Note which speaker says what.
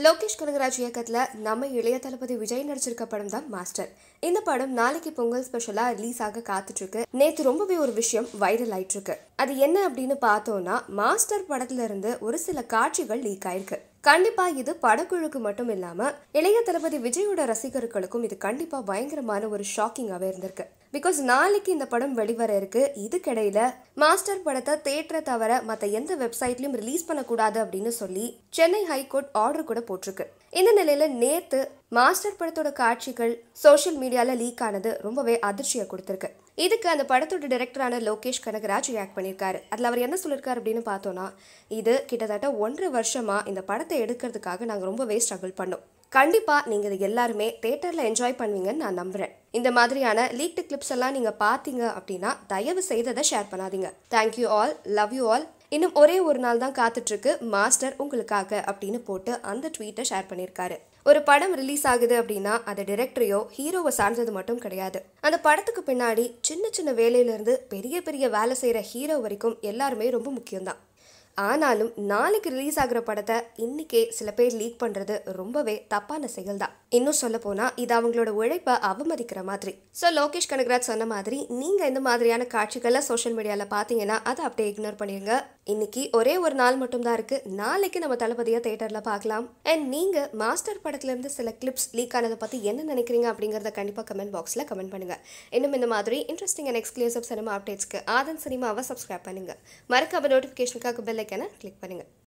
Speaker 1: லோகேஷ் கனகராஜ் இயக்கத்துல நம்ம இளைய தளபதி விஜய் நடிச்சிருக்க படம் தான் மாஸ்டர் இந்த படம் நாளைக்கு பொங்கல் ஸ்பெஷலா ரிலீஸ் ஆக காத்துட்டு இருக்கு நேத்து ரொம்பவே ஒரு விஷயம் வைரல் ஆயிட்டு இருக்கு அது என்ன அப்படின்னு பார்த்தோம்னா மாஸ்டர் படத்துல இருந்து ஒரு சில காட்சிகள் லீக் ஆயிருக்கு கண்டிப்பா இது படக்குழுக்கு மட்டும் இல்லாம இளைய தளபதி விஜயோட ரசிகர்களுக்கும் இது கண்டிப்பா பயங்கரமான ஒரு ஷாக்கிங்காவே இருந்திருக்கு பிகாஸ் நாளைக்கு இந்த படம் வெளிவர இருக்கு இதுக்கிடையில மாஸ்டர் படத்தை தேட்டரை தவிர மற்ற எந்த வெப்சைட்லயும் ரிலீஸ் பண்ணக்கூடாது அப்படின்னு சொல்லி சென்னை ஹைகோர்ட் ஆர்டர் கூட போட்டிருக்கு இந்த நிலையில நேத்து மாஸ்டர் படத்தோட காட்சிகள் சோஷியல் மீடியால லீக் ஆனது ரொம்பவே அதிர்ச்சியை கொடுத்திருக்கு இதுக்கு அந்த படத்தோட டைரக்டரான லோகேஷ் கனகராஜ் ரியாக்ட் பண்ணியிருக்காரு அதில் அவர் என்ன சொல்லியிருக்காரு அப்படின்னு பார்த்தோன்னா இது கிட்டத்தட்ட ஒன்றரை வருஷமா இந்த படத்தை எடுக்கிறதுக்காக நாங்கள் ரொம்பவே ஸ்ட்ரகிள் பண்ணோம் கண்டிப்பாக நீங்கள் இது எல்லாருமே தேட்டரில் என்ஜாய் பண்ணுவீங்கன்னு நான் நம்புகிறேன் இந்த மாதிரியான லீக்டு கிளிப்ஸ் எல்லாம் நீங்கள் பார்த்தீங்க அப்படின்னா தயவு செய்ததை ஷேர் பண்ணாதீங்க thank you all love you all இன்னும் ஒரே ஒரு நாள் தான் காத்துட்ருக்கு மாஸ்டர் உங்களுக்காக அப்படின்னு போட்டு அந்த ட்வீட்டை ஷேர் பண்ணியிருக்காரு ஒரு படம் ரிலீஸ் ஆகுது அப்படின்னா அது டிரெக்டரையோ ஹீரோவை சார்ந்தது மட்டும் கிடையாது அந்த படத்துக்கு பின்னாடி சின்ன சின்ன வேலையிலேருந்து பெரிய பெரிய வேலை செய்கிற ஹீரோ வரைக்கும் எல்லாருமே ரொம்ப முக்கியம்தான் ஆனாலும் நாளைக்கு ரிலீஸ் ஆகிற படத்தை இன்னைக்கே சில பேர் லீக் பண்றது ரொம்பவே தப்பான செயல் தான் இன்னும் சொல்ல போனா இது அவங்களோட உழைப்பை அவமதிக்கிற மாதிரி ஸோ லோகேஷ் கனகராஜ் சொன்ன மாதிரி நீங்க இந்த மாதிரியான காட்சிகளை சோஷியல் மீடியால பாத்தீங்கன்னா அதை அப்படியே இக்னோர் பண்ணிருங்க இன்னைக்கு ஒரே ஒரு நாள் மட்டும் தான் இருக்கு நாளைக்கு நம்ம தளபதியை தேட்டர்ல பார்க்கலாம் அண்ட் நீங்க மாஸ்டர் படத்துல இருந்து சில கிளிப்ஸ் லீக் ஆனதை பத்தி என்ன நினைக்கிறீங்க அப்படிங்கறத கண்டிப்பா கமெண்ட் பாக்ஸ்ல கமெண்ட் பண்ணுங்க இன்னும் இந்த மாதிரி இன்ட்ரெஸ்டிங் அண்ட் எக்ஸ்க்ளூசிவ் சினிமா அப்டேட்ஸ்க்கு ஆதன் சினிமாவை சப்ஸ்கிரைப் பண்ணுங்க மறக்காம நோட்டிஃபிகேஷனுக்காக பெல் ஐக்கனை கிளிக் பண்ணுங்க